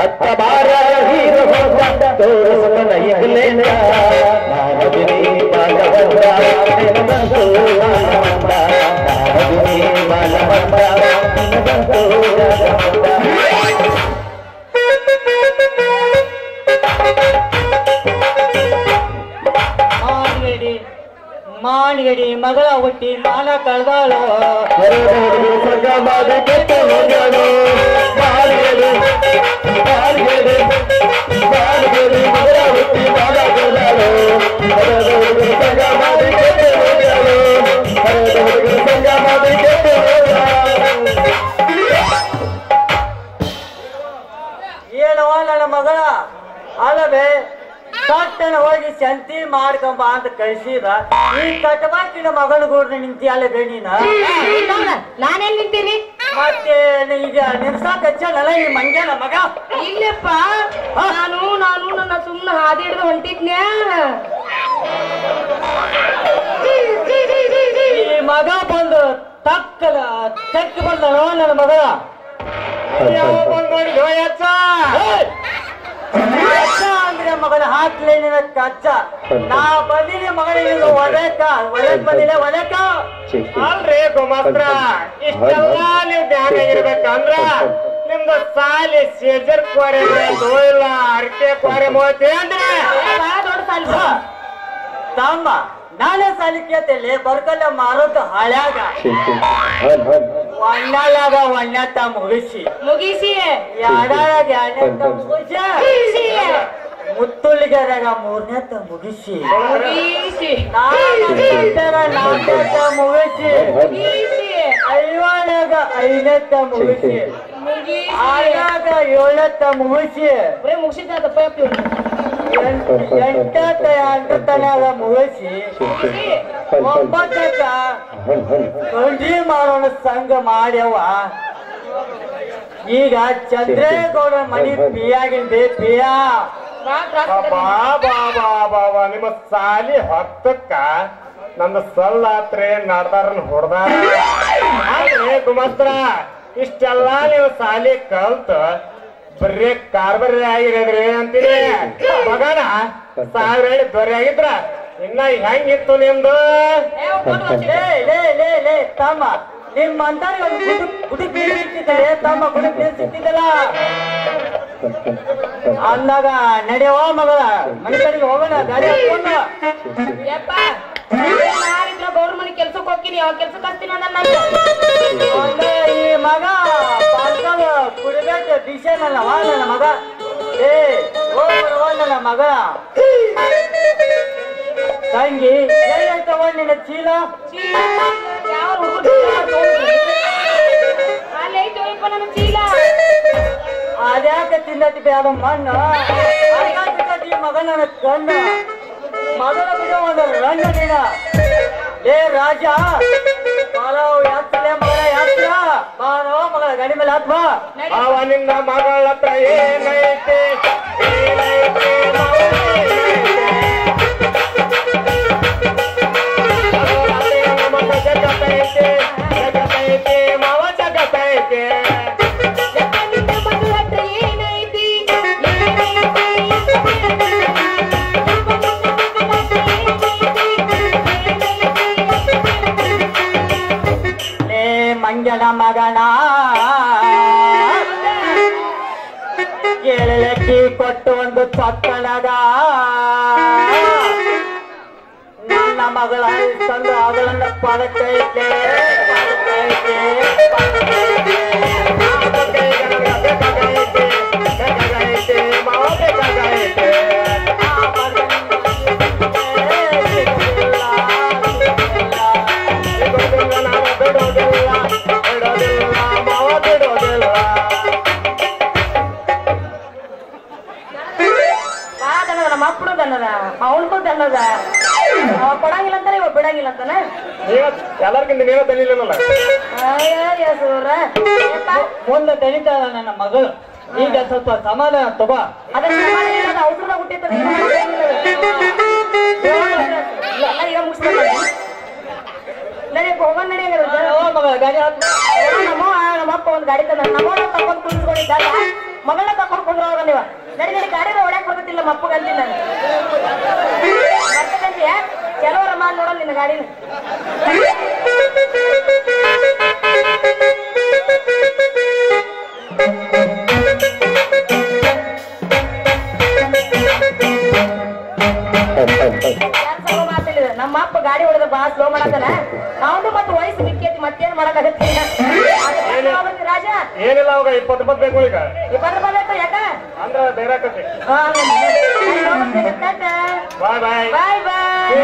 ಅತ್ತ ಬಾರ ಹೀರೋ ಹೊಂದ ತೋರಿಸನ ಎಗಲೇನ ನಾನದಿನಿ ಬಾಲವಂತ ನಿನಗಂತೂ ಬಾಲವಂತ ನಾನದಿನಿ ಬಾಲವಂತ ನಿನಗಂತೂ ಬಾಲವಂತ ಮಾಡಬೇಡಿ ಮಾಡಬೇಡಿ ಮಗಳ ಹುಟ್ಟಿ ಮಾನ ಕಳೆದಾಳು ಹೊರಡೋಡು ಸ್ವರ್ಗ ಮಾಡಿ ಕೆಟ್ಟ ಹೋಗಲು ಬಾಳಿಗೆಡು ಬಾಳಿಗೆಡು ಬಾಳಿಗೆಡು ಮಗಳ ಹುಟ್ಟಿ ಮಾಡಲು ಹೊರಡೋಡು ಸ್ವರ್ಗ ಮಾಡಿ ಕೆಟ್ಟ ಹೋಗಲು ಹೊರಡೋಡು ಸ್ವರ್ಗ ಮಾಡಿ ಕೆಟ್ಟ ಹೋಗಲು ಏನವ ನನ್ನ ಮಗಳ ಅಲ್ಲವೇ ಸಟ್ಟನ ಹೋಗಿ ಸಂತಿ ಮಾಡ್ಕೊಂಬ ಅಂತ ಕಳಿಸಿದ ಈ ಕಟಬಾಕಿನ ಮಗನ ಕೂಡ ನಿಂತಿ ಅಲ್ಲವೇ ನೀನ ನಾನೆಲ್ಲಿ ನಿಂತೀನಿ ಮತ್ತೆ ಈಗ ನಿಲ್ಸಾಕ ಹಚ್ಚಲ್ಲ ಈ ಮಂಗ್ಯನ ಮಗ ಇಲ್ಲಪ್ಪ ನಾನು ನಾನು ನನ್ನ ಸುಮ್ಮನೆ ಹಾದಿ ಹಿಡಿದು ಹೊಂಟಿದ್ನ್ಯಾ ಈ ಮಗ ಬಂದು ತಕ್ಕಲ ತಕ್ಕ ಬಂದನೋ ನನ್ನ ಮಗ ಯಾವ ಬಂದ್ಕೊಂಡು ಯಚ್ಚ? ಏಯ್! ಯಚ್ಚ ಅಂದ್ರೆ ಮಗನ ಹಾಕ್ಲಿ ನಿನ್ನ ಕಚ್ಚ ನಾ ಬಂದಿನಿ ಮಗನಿಗೆ ಒಡೆಕ ಒಳಕ್ ಬಂದಿಲ್ಲ ಒಳಕ ಅಲ್ರಿ ಗುಮಾಸ್ತ್ರ ಇಷ್ಟೆಲ್ಲ ನೀವು ಧ್ಯಾನ ಇರ್ಬೇಕಂದ್ರ ನಿಮ್ದು ಸಾಲಿ ಸೇಜರ್ ಕ್ವಾರೆ ಇಲ್ಲ ಅರ್ಕೆ ಕ್ವಾರೆ ಮೋತಿ ಅಂದ್ರೆ ದೊಡ್ಡ ಸಾಲ ತಮ್ಮ ನಾನೇ ಸಾಲಿ ಕೇಳ್ತೇನೆ ಬರ್ಕಲ್ಲ ಮಾರೋದು ಹಳ್ಯಾಗ ಒಣ್ಣಾಗ ಒಣ್ಣತ್ತ ಮುಗಿಸಿ ಮುಗಿಸಿ ಯಾಡಾಗ ಎರಡನೇತ್ತ ಮುಗಿಸಿ ಮುಗಿಸಿ ಮುತ್ತುಳಿಗರಾಗ ಮೂರನೇತ್ತ ಮುಗಿಸಿ ಮುಗಿಸಿ ನಾಲ್ಕರ ನಾಲ್ಕತ್ತ ಮುಗಿಸಿ ಮುಗಿಸಿ ಐವಳಾಗ ಐದತ್ತ ಮುಗಿಸಿ ಮುಗಿಸಿ ಆರಾಗ ಏಳತ್ತ ಮುಗಿಸಿ ಬರೀ ಮುಗಿಸಿದ್ದಪ್ಪ ಎಂಟ್- ಎಂಟತ್ತ ಎಂಟತ್ತನಾಗ ಮುಗಿಸಿ ಒಂಬತ್ತಕ್ಕ ಗಂಜಿ ಮಾಡೋಣ ಸಂಘ ಮಾಡ್ಯವ ಈಗ ಚಂದ್ರೇಗೌಡ ಮನಿ ಪಿಯಾಗಿಂದೆ ಪಿಯಾ ಬಾ ಬಾ ಬಾ ಬಾ ಬಾ ನಿಮ್ಮ ಸಾಲಿ ಹತ್ತಕ್ಕ ನಂದು ಸಲ್ಲಾತ್ರಿ ನಾಡ್ದಾರನ್ ಹೊಡ್ದಾರ ಅಲ್ರಿ ಗುಮಾಸ್ತ್ರ ಇಷ್ಟೆಲ್ಲ ನೀವು ಸಾಲಿ ಕಲ್ತ ಬರೀ ಕಾರ್ಬರಿ ಆಗಿರೋದ್ರಿ ಅಂತೀರಿ ಮಗನ ಸಾವಿರ ಹೇಳಿ ದೊರೆ ಆಗಿದ್ರ ಇನ್ನ ಹೆಂಗಿತ್ತು ನಿಮ್ದು ಲೇ ಲೇ ಲೇ ಲೇ ತಮ್ಮ ನಿಮ್ ಅಂತಾರೆ ಒಂದು ಗುಡು ಗುಡುಕ್ ನೀರು ಸಿಕ್ಕಿದ್ದಾರೆ ತಮ್ಮ ಗುಡುಕ್ ನೀರು ಸಿಕ್ಕಿದ್ದಲ್ಲ ಅಂದಾಗ ನಡೆಯವ ಮಗಳ ಮನೆ ಕಡೆಗೆ ಹೋಗೋಣ ಗಾಡಿ ಹಾಕೊಂಡು ಯಪ್ಪ ನಾವಿದ್ರ ಗೌರ್ ಮನೆ ಕೆಲ್ಸಕ್ಕೆ ಹೋಗ್ತೀನಿ ಯಾವ ಕೆಲ್ಸಕ್ಕೆ ಹಚ್ತೀನಿ ಅಂದ ನಾನು ಒಂದೇ ಈ ಮಗ ಪಾಲ್ಕಲ್ ಕುಡಿಬೇಕು ದಿಶೆ ನನ್ನ ವಾ ನನ್ನ ಮಗ ಏ ಹೋಗ್ಬರವ ನನ್ನ ಮಗ ತಂಗಿ ಎಲ್ಲಿ ತಗೊಂಡ್ ನಿನ್ನ ಚೀಲ ಚೀಲ ಯಾವ ಹುಡುಗರು ಅಲ್ಲಿ ಐತೆ ಯಪ್ಪ ನನ್ನ ಚೀಲ ಅದ್ಯಾಕೆ ತಿನ್ನತಿ ಬೇಡ ಮಣ್ಣು ಅದ್ಯಾಕೆ ಈ ಮಗ ನನ್ನ ಕಣ್ಣು ಮಗನ ಬಿಡೋ ಒಂದು ರಂಗ ನೀನ ಏ ರಾಜ ಬಾರವ್ ಯಾತ್ರೆ ಮಗಳ ಯಾತ್ರ ಬಾರೋ ಮಗಳ ಗಾಡಿ ಮೇಲೆ ಹಾಕ್ ಬಾ ಅವ ನಿನ್ನ ಮಗಳ ಹತ್ರ ಏನೈತೆ ಏನೈತೆ ಮಾವ ಏನೈತೆ? ಅದು ರಾತ್ರಿ ನನ್ನ ಮಗ ಜಗತ್ತೈತೆ, ಜಗತ್ತೈತೆ, ಮಾವ ಜಗತ್ತೈತೆ. ಯಪ್ಪ ನಿನ್ನ ಮಗಳ ಹತ್ರ ಏನೈತಿ ಏನೈತಿ ಲೇ ಮಂಗನ ಮಗನ ಕೇಳಲಕ್ಕಿ ಕೊಟ್ಟು ಒಂದು ಚಕ್ಕಣಗ ನನ್ನ ಮಗಳ ತಂದು ಅವಳನ್ನ ಪಡಕೈತೆ ಪಡಕೈತೆ ಪಡಕೈತೆ. ಬೇಕಾಗೈತೆ, ಬೇಕಾಗೈತೆ, ಮಾವ ಬೇಕಾಗೈತೆ. ಆ ಮಗನಿಗೆ ಸಿಗುತ್ತಿಲ್ಲ, ಸಿಗುತ್ತಿಲ್ಲ. ಬಿಡೋದಿಲ್ಲ, ನಾನು ಬಿಡೋದಿಲ್ಲ, ಬಿಡೋದಿಲ್ಲ, ಮಾವ ಬಿಡೋದಿಲ್ಲ. ಬಾ ದನದ ನಮ್ಮ ಅಪ್ಪಡು ದನದ ಅವನ್ಗೂ ದನದ ಅವ ಕೊಡಂಗಿಲ್ಲ ಅಂತಾನೆ ಇವ ಬಿಡಂಗಿಲ್ಲ ಅಂತಾನೆ ನೀವ ಎಲ್ಲರಿಗಿಂತ ನೀವೇ ತಲೀಲಿಲ್ಲಲ್ಲ ಅಯ್ಯ ಸೂರ ಮುಂದೆ ತನಿತಾಳ ನನ್ನ ಮಗಳು ಈಗ ಸ್ವಲ್ಪ ಸಮಾಧಾನ ತಗೋ ಅದಕ್ಕೆ ಔಷಧ ಹುಟ್ಟಿರ್ತದೆ ಎಲ್ಲ ಈಗ ಮುಗಿಸ್ತಾರೆ ನಡಿ ಹೋಗೋಣ ನಡಿ ಓ ಮಗಳ ಗಾಡಿ ಹಾಕ್ ನಮ್ಮ ನಮ್ಮ ಅಪ್ಪ ಒಂದು ಗಾಡಿ ತಂದ ನಮ್ಮ ತಗೊಂಡು ಕುಳಿಸ್ಕೊಂಡಿದ್ದಾಗ ಮಗಳನ್ನ ಕರ್ಕೊಂಡು ಕುಂದ್ರವಾಗ ನೀವು ನಡಿ ನಡಿ ಗಾಡಿ ಹೊಡ್ಯಾಕ್ ಬರ್ತೈತಿಲ್ಲ ನಮ್ಮ ಅಪ್ಪಗೆ ಅಂತೀನಿ ನಾನು ಬರ್ತದಂತೀಯ ಕೆಲವರ ಮಾಡ್ ನೋಡಲ್ಲ ನಿನ್ನ ಗಾಡಿನ ಯಾರ್ ಸಮ ಮಾತಾಡಿದ್ರು ನಮ್ಮ ಅಪ್ಪ ಗಾಡಿ ಹೊಡೆದ ಬಾ ಸ್ಲೋ ಮಾಡತ್ತಾನ ಅವನು ಮತ್ತೆ ವಯಸ್ಸು ಮಿಕ್ಕೈತಿ ಮತ್ತೇನ್ ಮಾಡಕ್ಕಾಗತ್ತೆ ರಾಜ ಏನಿಲ್ಲ ಅವಾಗ ಇಪ್ಪತ್ತು ರೂಪಾಯಿ ಬೇಕು ಈಗ ಇಪ್ಪತ್ತು ರೂಪಾಯಿ ಬೇಕು ಯಾಕ ಅಂದ್ರ ಬೇರೆ ಆಕತಿ ಬಾಯ್ ಬಾಯ್ ಬಾಯ್ ಬಾಯ್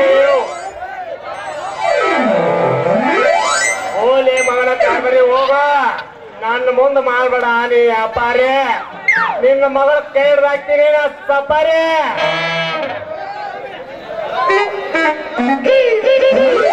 ಹೋಲಿ ಮಗನ ಕಾರ್ಬರಿ ಹೋಗ ನನ್ನ ಮುಂದೆ ಮಾಡ್ಬೇಡ ನೀ ವ್ಯಾಪಾರಿ ನಿನ್ನ ಮಗಳ ಕೈ ಹಿಡ್ದಾಕ್ತೀನಿ ನಾ ಸಪಾರಿ